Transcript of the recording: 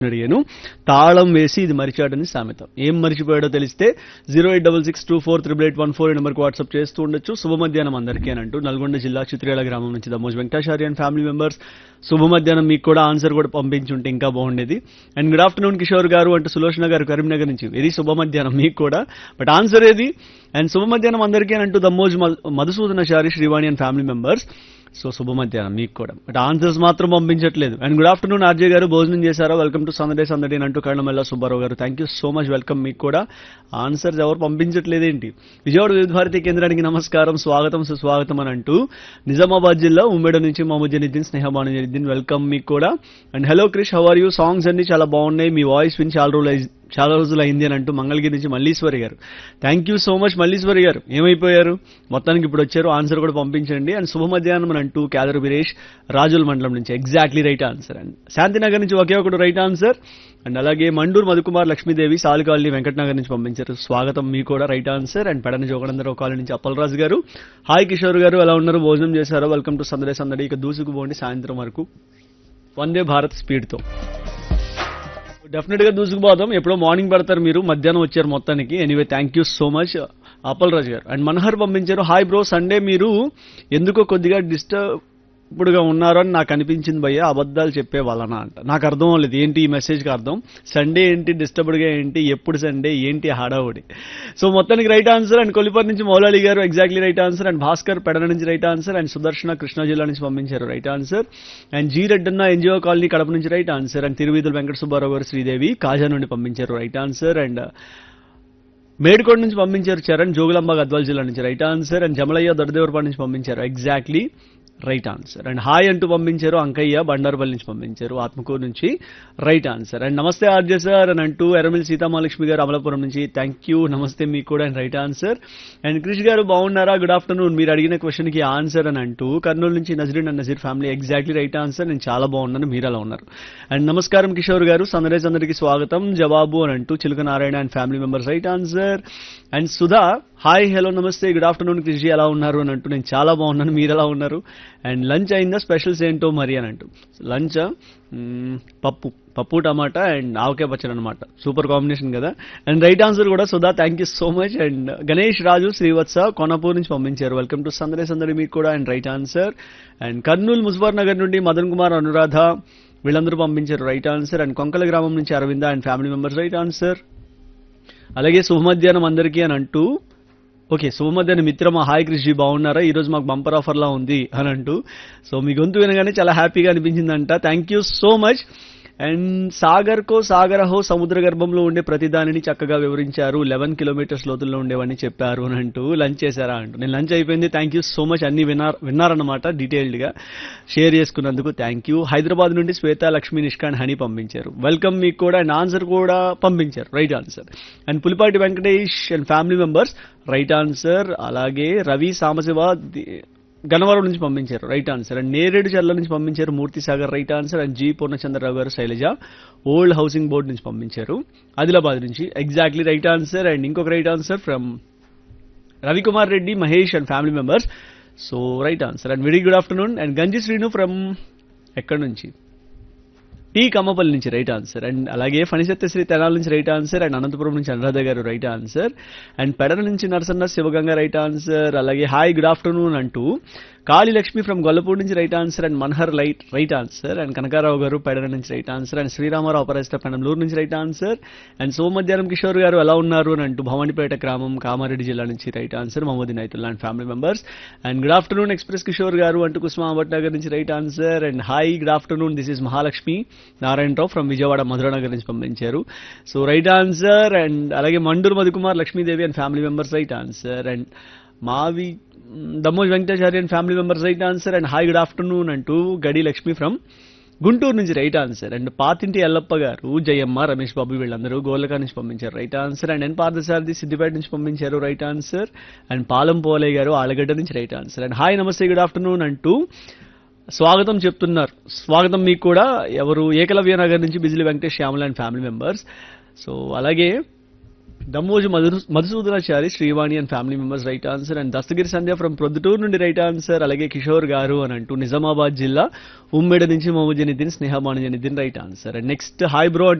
అడిగాను తాళం వేసి ఇది మరిచాడని సామెత ఏం మరిచిపోయాడో తెలిస్తే zero eight double six two four triple eight one four నెంబర్కి వాట్సాప్ చేస్తూ ఉండొచ్చు శుభ మధ్యాహ్నం అందరికీ అని అంటూ నల్గొండ జిల్లా చిత్రేల గ్రామం నుంచి Damoj Venkatacharya and family members శుభ మధ్యాహ్నం మీకు కూడా ఆన్సర్ కూడా పంపించి ఉంటే ఇంకా బాగుండేది and good afternoon Kishore garu అంటూ సులోచన గారు కరీంనగర్ నుంచి వెరీ శుభ మధ్యాహ్నం మీకు కూడా బట్ ఆన్సర్ ఏది అండ్ శుభ మధ్యాహ్నం అందరికీ అని అంటూ Dammoj Madhusudana Chari Srivani and family members so శుభ మధ్యాహ్నం మీకు కూడా బట్ ఆన్సర్స్ మాత్రం పంపించట్లేదు and good afternoon R J garu భోజనం చేశారా వెల్కమ్ టు సందడే సందడి అని అంటూ Kallamalla Subbarao garu thank you so much welcome మీకు కూడా ఆన్సర్స్ ఎవరు పంపించట్లేదు ఏంటి విజయవాడ వివిధ భారతి కేంద్రానికి నమస్కారం స్వాగతం సుస్వాగతం అని అంటూ నిజామాబాద్ జిల్లా ఉమ్మడి నుంచి మహమ్మద్ జనిద్దీన్ స్నేహబాను జనిద్దీన్ వెల్కమ్ మీకు కూడా and hello Krish how are you songs అన్ని చాలా బాగున్నాయి మీ వాయిస్ విని చాలా రోజులు అయి- చాలా రోజులు అయింది అని అంటూ మంగళగిరి నుంచి Malleshwari garu thank you so much Malleshwari garu ఏమైపోయారు మొత్తానికి ఇప్పుడు వచ్చారు ఆన్సర్ కూడా పంపించండి అండ్ శుభ మధ్యాహ్నం అని అంటూ క్యాదర్ వీరేష్ రాజుల మండలం నుంచి exactly right answer and Shantinagar నుంచి ఒకే ఒకటి రైట్ ఆన్సర్ అండ్ అలాగే మండూరు మధుకుమార్ లక్ష్మీదేవి సాలికాలనీ వెంకటనగర్ నుంచి పంపించారు స్వాగతం మీ కూడా right answer and Pedana Joganandarao colony నుంచి అప్పలరాజు గారు హాయ్ కిషోర్ గారు ఎలా ఉన్నారు భోజనం చేశారు వెల్కమ్ టు సందడే సందడి ఇక దూసుకుపోండి సాయంత్రం వరకు వందే భారత్ స్పీడ్తో డెఫినెట్ గా దూసుకుపోదాం ఎప్పుడో మార్నింగ్ పడతారు మీరు మధ్యాహ్నం వచ్చారు మొత్తానికి anyway thank you so much Appal Raju garu and Manohar పంపించారు హాయ్ బ్రో సండే మీరు ఎందుకో కొద్దిగా డిస్టర్బ్డ్గా ఉన్నారు అని నాకు అనిపించింది భయ్య అబద్ధాలు చెప్పే వాళ్ళనా అంట నాకు అర్థం అవ్వలేదు ఏంటి ఈ మెసేజ్కి అర్థం సండే ఏంటి డిస్టర్బ్డ్గా ఏంటి ఎప్పుడు సండే ఏంటి హడావుడి సో మొత్తానికి రైట్ ఆన్సర్ అండ్ కొలిపర్ నుంచి Moulali garu exactly right answer and Bhaskar Pedana నుంచి right answer and Sudarshana Krishna జిల్లా నుంచి పంపించారు right answer and G Reddanna NGO colony Kadapa నుంచి right answer and Tiruveedhula Venkata Subbarao garu Sridevi కాజా నుండి పంపించారు రైట్ ఆన్సర్ అండ్ మేడికోట నుంచి పంపించారు చరణ్ జోగులాంబ గద్వాల జిల్లా నుంచి right answer and Jamalaiah Doddadevarapadu నుంచి పంపించారు exactly right answer and hi అంటూ పంపించారు అంకయ్య బండారుపల్లి నుంచి పంపించారు ఆత్మకూరు నుంచి రైట్ ఆన్సర్ అండ్ నమస్తే ఆర్జే సార్ అని అంటూ ఎర్రమిల్ సీతామహాలక్ష్మి గారు అమలాపురం నుంచి థ్యాంక్ యూ నమస్తే మీకు కూడా and right answer and Krish garu బాగున్నారా గుడ్ ఆఫ్టర్నూన్ మీరు అడిగిన క్వశ్చన్ కి ఆన్సర్ అని అంటూ కర్నూలు నుంచి Nazreen and Nazeer family exactly right answer నేను చాలా బాగున్నాను మీరు అలా ఉన్నారు అండ్ నమస్కారం కిషోర్ గారు సందరేజ్ అందరికి స్వాగతం జవాబు అని అంటూ Chiluka Narayana and family members right answer and Sudha hi hello నమస్తే గుడ్ ఆఫ్టర్నూన్ కృషి ఎలా ఉన్నారు అని అంటూ నేను చాలా బాగున్నాను మీరు ఎలా ఉన్నారు అండ్ లంచ్ అయిందా స్పెషల్స్ ఏంటో మరి అని అంటూ లంచ్ పప్పు పప్పు టమాటా అండ్ ఆవకాయ పచ్చడి అనమాట సూపర్ కాంబినేషన్ కదా అండ్ రైట్ ఆన్సర్ కూడా Sudha thank you so much and Ganesh Raju Srivatsa Konapur నుంచి పంపించారు వెల్కమ్ టు సందడే సందడి మీకు కూడా and right answer and Kurnool Muzaffar Nagar నుండి మదన్ కుమార్ అనురాధ వీళ్ళందరూ పంపించారు రైట్ ఆన్సర్ అండ్ కొంకల గ్రామం నుంచి Aravinda and family members right answer అలాగే శుభ మధ్యాహ్నం అందరికీ అని అంటూ ఓకే శుభ మధ్యాహ్నం మిత్రమా హాయ్ కృషి బాగున్నారా ఈ రోజు మాకు బంపర్ ఆఫర్ లా ఉంది అని అంటూ సో మీ గొంతు వినగానే చాలా హ్యాపీగా అనిపించిందంట thank you so much and Sagar కో సాగర హో సముద్ర గర్భంలో ఉండే ప్రతి దానిని చక్కగా వివరించారు లెవెన్ కిలోమీటర్స్ లోతుల్లో ఉండేవని చెప్పారు అని అంటూ లంచ్ చేశారా అంటూ నేను లంచ్ అయిపోయింది థ్యాంక్ యూ సో మచ్ అన్ని విన్నారు విన్నారన్నమాట డీటెయిల్డ్ గా షేర్ చేసుకున్నందుకు థ్యాంక్ యూ హైదరాబాద్ నుండి శ్వేత లక్ష్మి నిష్కాన్ హనీ పంపించారు వెల్కమ్ మీకు కూడా అండ్ ఆన్సర్ కూడా పంపించారు right answer and Pulipati Venkatesh and family members right answer అలాగే రవి సామశివ ది- గన్నవరం నుంచి పంపించారు రైట్ ఆన్సర్ అండ్ నేరేడు చర్ల నుంచి పంపించారు Murthy Sagar right answer and G Purnachandrarao garu Shailaja old housing board నుంచి పంపించారు ఆదిలాబాద్ నుంచి ఎగ్జాక్ట్లీ రైట్ ఆన్సర్ అండ్ ఇంకొక right answer from Ravikumar Reddy Mahesh and family members so right answer and very good afternoon and Ganji Srinu from ఎక్కడి నుంచి టీ కమ్మపల్లి నుంచి రైట్ ఆన్సర్ అండ్ అలాగే ఫణిసత్యశ్రీ తెనాల నుంచి రైట్ ఆన్సర్ అండ్ అనంతపురం నుంచి అనురాధ గారు రైట్ ఆన్సర్ అండ్ పెడల నుంచి నరసన్న శివగంగ రైట్ ఆన్సర్ అలాగే హాయ్ గుడ్ ఆఫ్టర్నూన్ అంటూ కాళీ లక్ష్మి ఫ్రమ్ గొల్లపూడి నుంచి right answer and Manahar light right answer and Kanakarao garu Pedala నుంచి right answer and Sriramarao Aparajita Penamluru నుంచి రైట్ ఆన్సర్ అండ్ సోమధ్యానం కిషోర్ గారు ఎలా ఉన్నారు అని అంటూ భవానీపేట గ్రామం కామారెడ్డి జిల్లా నుంచి right answer Mohammed Naitulla and family members and good afternoon express Kishore garu అంటూ కుస్మాబాద్ నగర్ నుంచి right answer and hi good afternoon this is Mahalakshmi Narayanarao from Vijayawada Madhuranagar నుంచి పంపించారు సో రైట్ ఆన్సర్ అండ్ అలాగే Manduru Madhukumar Lakshmidevi and family members right answer and Mavi Dammoj Venkatacharya and family members right answer and hi good afternoon అంటూ Gadi Lakshmi from Guntur నుంచి right answer and Pathinti Yellappa garu Jayamma Ramesh Babu వీళ్ళందరూ గోలకా నుంచి పంపించారు right answer and N Parthasarathi Siddipet నుంచి పంపించారు రైట్ ఆన్సర్ అండ్ పాలం పోలే గారు ఆలగడ్డ నుంచి రైట్ ఆన్సర్ అండ్ హాయ్ నమస్తే గుడ్ ఆఫ్టర్నూన్ అంటూ స్వాగతం చెప్తున్నారు స్వాగతం మీకు కూడా ఎవరు ఏకలవ్య నగర్ నుంచి Bijili Venkatesh Shyamala and family members so అలాగే Dammoju Madhu Madhusudanachari Srivani and family members right answer and Dastagiri Sandhya from Proddatur నుండి రైట్ ఆన్సర్ అలాగే కిషోర్ గారు అని అంటూ నిజామాబాద్ జిల్లా ఉమ్మేడ నుంచి Mohammed Janidin Snehabanu Janidin right answer and next hi bro